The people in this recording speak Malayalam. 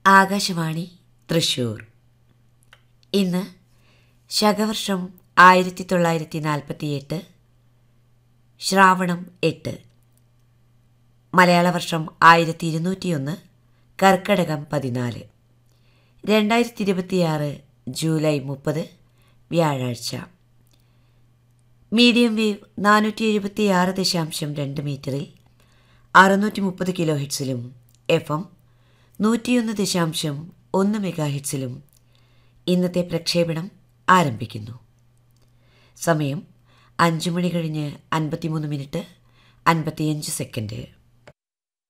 ആകാശവാണി തൃശൂർ ഇന്ന് ശകവർഷം ആയിരത്തി തൊള്ളായിരത്തി നാൽപ്പത്തിയെട്ട് ശ്രാവണം എട്ട് മലയാള വർഷം ആയിരത്തി ഇരുന്നൂറ്റിയൊന്ന് കർക്കടകം പതിനാല് രണ്ടായിരത്തി ഇരുപത്തിയാറ് ജൂലൈ മുപ്പത് വ്യാഴാഴ്ച മീഡിയം വേവ് നാനൂറ്റി എഴുപത്തി ആറ് ദശാംശം രണ്ട് മീറ്ററിൽ അറുന്നൂറ്റി മുപ്പത് കിലോ ഹിറ്റ്സിലും എഫ് എം നൂറ്റിയൊന്ന് ദശാംശം ഒന്ന് മെഗാ ഹിറ്റ്സിലും ഇന്നത്തെ പ്രക്ഷേപണം ആരംഭിക്കുന്നു സമയം അഞ്ച് മണി കഴിഞ്ഞ് അൻപത്തിമൂന്ന് മിനിറ്റ് അൻപത്തിയഞ്ച് സെക്കൻഡ്